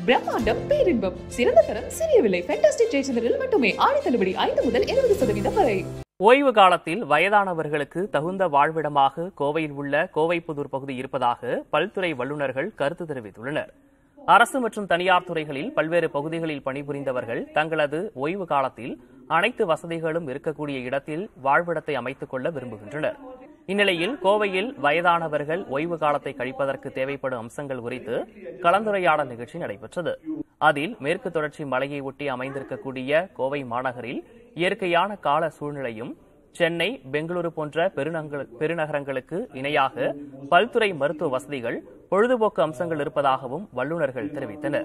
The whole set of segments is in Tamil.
பிரம்மாண்டம் பேரின்பம் சிறந்த தரம் சிறிய விலை ஃபேண்டாஸ்டிக் ஜெயச்சந்திரில் மட்டுமே ஆடி தள்ளுபடி ஐந்து முதல் இருபது சதவீதம் வரை ஓய்வு காலத்தில் வயதானவர்களுக்கு தகுந்த வாழ்விடமாக கோவையில் உள்ள கோவைப்புதூர் பகுதி இருப்பதாக பல்துறை வல்லுநர்கள் கருத்து தெரிவித்துள்ளனர் அரசு மற்றும் தனியார் துறைகளில் பல்வேறு பகுதிகளில் பணிபுரிந்தவர்கள் தங்களது ஓய்வு காலத்தில் அனைத்து வசதிகளும் இருக்கக்கூடிய இடத்தில் வாழ்விடத்தை அமைத்துக் கொள்ள விரும்புகின்றனர் இந்நிலையில் கோவையில் வயதானவர்கள் ஓய்வு காலத்தை கழிப்பதற்கு தேவைப்படும் அம்சங்கள் குறித்து கலந்துரையாடல் நிகழ்ச்சி நடைபெற்றது அதில் மேற்கு தொடர்ச்சி மலையை ஒட்டி அமைந்திருக்கக்கூடிய கோவை மாநகரில் இயற்கையான கால சூழ்நிலையும் சென்னை பெங்களூரு போன்ற பெருநங்க- பெருநகரங்களுக்கு இணையாக பல்துறை மருத்துவ வசதிகள் பொழுதுபோக்கு அம்சங்கள் இருப்பதாகவும் வல்லுநர்கள் தெரிவித்தனர்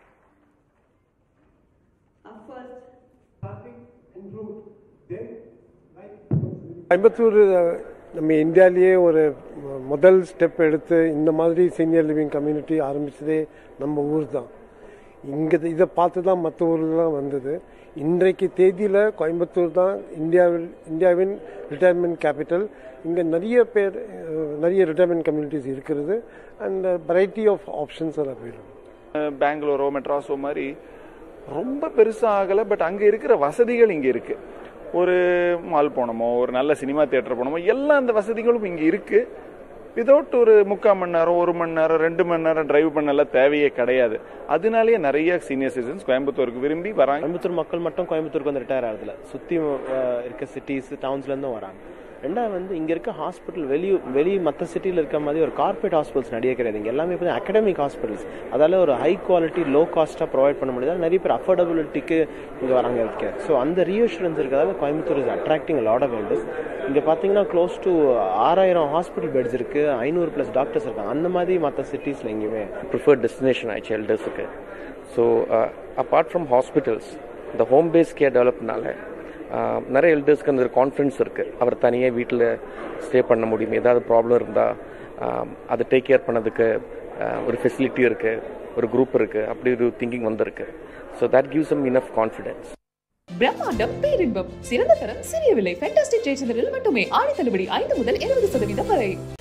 கோயம்புத்தூர் நம்ம இந்தியாவிலேயே ஒரு ம- முதல் ஸ்டெப் எடுத்து இந்த மாதிரி சீனியர் லிவிங் கம்யூனிட்டி ஆரம்பிச்சதே நம்ம ஊர் தான் இங்கே இதை பார்த்து தான் மற்ற ஊர்லாம் வந்தது இன்றைக்கு தேதியில் கோயம்புத்தூர் தான் இந்தியாவில் இந்தியாவின் ரிட்டையர்மெண்ட் கேபிட்டல் இங்கே நிறைய பேர் அஹ், நிறைய ரிட்டையர்மெண்ட் கம்யூனிட்டிஸ் இருக்கிறது and variety of options are available பெங்களூரோ மெட்ராஸோ மாதிரி ரொம்ப பெருசா ஆகல பட் அங்க இருக்கிற வசதிகள் இங்க இருக்கு ஒரு மால் போனோமோ ஒரு நல்ல சினிமா தியேட்டர் போனோமோ எல்லா அந்த வசதிகளும் இங்க இருக்கு விதவுட் ஒரு முக்கால் மணி நேரம் ஒரு மணி நேரம் ரெண்டு மணி நேரம் டிரைவ் பண்ணலாம் தேவையே கிடையாது அதனாலேயே நிறைய சீனியர் சிட்டிசன்ஸ் கோயம்புத்தூருக்கு விரும்பி வராங்க கோயம்புத்தூர் மக்கள் மட்டும் கோயம்புத்தூருக்கு வந்து ரிட்டையர் ஆகிறதுல சுற்றி இருக்க சிட்டிஸ் டவுன்ஸ்லேருந்தும் வராங்க ரெண்டாவது வந்து இங்கே இருக்க ஹாஸ்பிட்டல் வெளியூ வெளி மற்ற சிட்டியில் இருக்க மாதிரி ஒரு கார்பரேட் ஹாஸ்பிட்டல்ஸ் நிறைய கிடையாது இங்கே எல்லாமே இப்போ அகடமிக் ஹாஸ்பிட்டல்ஸ் அதால ஒரு ஹை குவாலிட்டி லோ காஸ்ட்டாக ப்ரொவைட் பண்ண முடியாது நிறைய பேர் அஃபோர்டபிலிட்டிக்கு இங்கே வராங்க இருக்க ஸோ அந்த ரீஅஷூரன்ஸ் இருக்கிறதால Coimbatore is attracting lot of elders இங்கே பார்த்தீங்கன்னா க்ளோஸ் டு ஆறாயிரம் ஹாஸ்பிட்டல் பெட்ஸ் இருக்கு ஐநூறு ப்ளஸ் டாக்டர்ஸ் இருக்காங்க அந்த மாதிரி மற்ற சிட்டிஸில் எங்கேயுமே preferred destination ஆயிடுச்சு எல்டர்ஸுக்கு ஸோ அப்பார்ட் ஃப்ரம் ஹாஸ்பிட்டல்ஸ் இந்த ஹோம் பேஸ் கேர் டெவலப்னால நிறைய எல்டர்ஸ்க்கு அந்த கான்ஃபிடன்ஸ் இருக்குது அவர் தனியாக வீட்டில் ஸ்டே பண்ண முடியும் ஏதாவது ப்ராப்ளம் இருந்தால் அதை டேக் கேர் பண்ணதுக்கு ஆஹ், ஒரு ஃபெசிலிட்டி இருக்குது ஒரு குரூப் இருக்குது அப்படி ஒரு திங்கிங் வந்திருக்கு so that gives um enough confidence பிரம்மாண்டம் பேரின்பம் சிறந்த தரம் சிறிய விலை ஃபேண்டாஸ்டிக் ஜெயச்சந்திரில் மட்டுமே ஆடி தள்ளுபடி ஐந்து முதல் இருபது சதவீதம் வரை